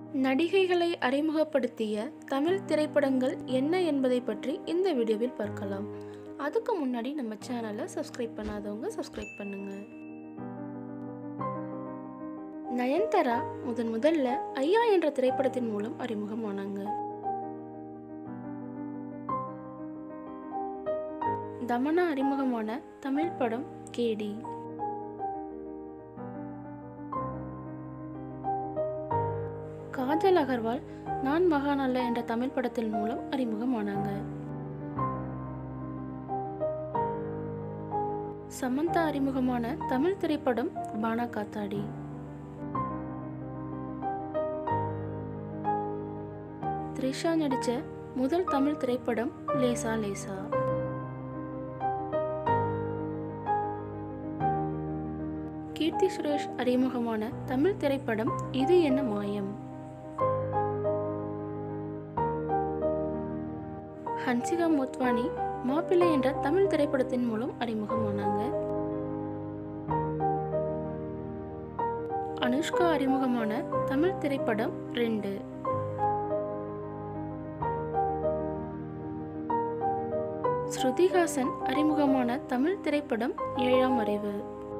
நடிகைகளை அறிமுகப்படுத்திய தமிழ் திரைப்படங்கள் என்ன என்பதை பற்றி இந்த வீடியோவில் பார்க்கலாம் அதுக்கு முன்னாடி நம்ம சேனலை சப்ஸ்கிரைப் பண்ணாதவங்க சப்ஸ்கிரைப் பண்ணுங்க நயன்தாரா முதன் முதல்ல ஐயா என்ற திரைப்படத்தின் மூலம் அறிமுகமானாங்க தமனா அறிமுகமான தமிழ் படம் கேடி காஜல் அகர்வால் நான் மகான் அல்ல என்ற தமிழ் படத்தின் மூலம் அறிமுகமானாங்க சமந்தா அறிமுகமான தமிழ் திரைப்படம் பானா காத்தாடி த்ரிஷா நடிச்ச முதல் தமிழ் திரைப்படம் லேசா லேசா கீர்த்தி சுரேஷ் அறிமுகமான தமிழ் திரைப்படம் இது என்ன மாயம் ஹன்சிகா மோத்வானி மாப்பிள்ளை என்ற தமிழ் திரைப்படத்தின் மூலம் அறிமுகமானாங்க அனுஷ்கா அறிமுகமான தமிழ் திரைப்படம் ரெண்டு ஸ்ருதிஹாசன் அறிமுகமான தமிழ் திரைப்படம் ஏழாம் அறிவு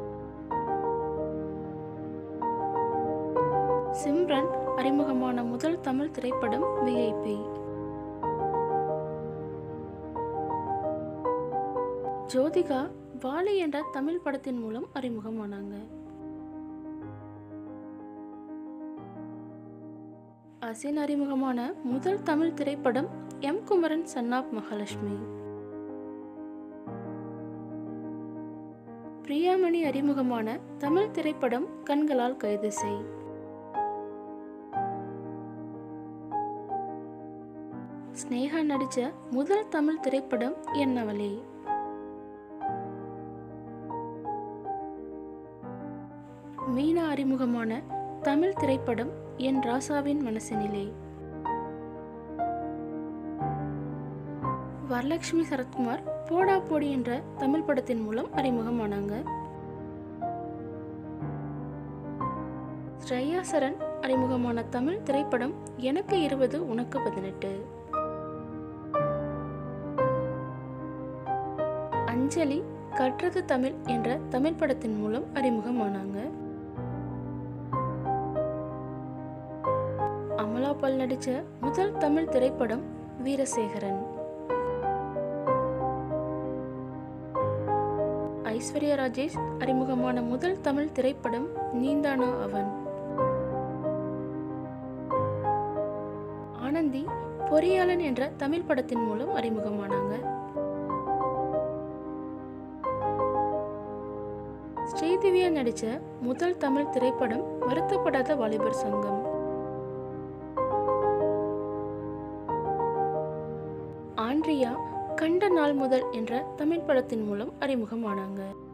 சிம்ரன் அறிமுகமான முதல் தமிழ் திரைப்படம் விஐபி ஜோதிகா வாலி என்ற தமிழ் படத்தின் மூலம் அறிமுகமானாங்க அசின் அறிமுகமான முதல் தமிழ் திரைப்படம் எம் குமரன் சன்னாப் மகாலட்சுமி பிரியாமணி அறிமுகமான தமிழ் திரைப்படம் கண்களால் கைது செய் ஸ்னேகா நடிச்ச முதல் தமிழ் திரைப்படம் என்னவளே மீனா அறிமுகமான தமிழ் திரைப்படம் என் ராசாவின் மனசினிலே வரலட்சுமி சரத்குமார் போடா போடி என்ற தமிழ் படத்தின் மூலம் அறிமுகமானாங்க ஸ்ரேயா சரண் அறிமுகமான தமிழ் திரைப்படம் எனக்கு இருபது உனக்கு பதினெட்டு அஞ்சலி கற்றது தமிழ் என்ற தமிழ் படத்தின் மூலம் அறிமுகமானாங்க அமலா பால் நடிச்ச முதல் தமிழ் திரைப்படம் வீரசேகரன் ஐஸ்வர்யா ராஜேஷ் அறிமுகமான முதல் தமிழ் திரைப்படம் நீந்தானா அவன் ஆனந்தி பொறியாளன் என்ற தமிழ் படத்தின் மூலம் அறிமுகமானாங்க ஸ்ரீதிவ்யா நடிச்ச முதல் தமிழ் திரைப்படம் வருத்தப்படாத வாலிபர் சங்கம் ஆண்ட்ரியா கண்ட நாள் முதல் என்ற தமிழ் படத்தின் மூலம் அறிமுகமானாங்க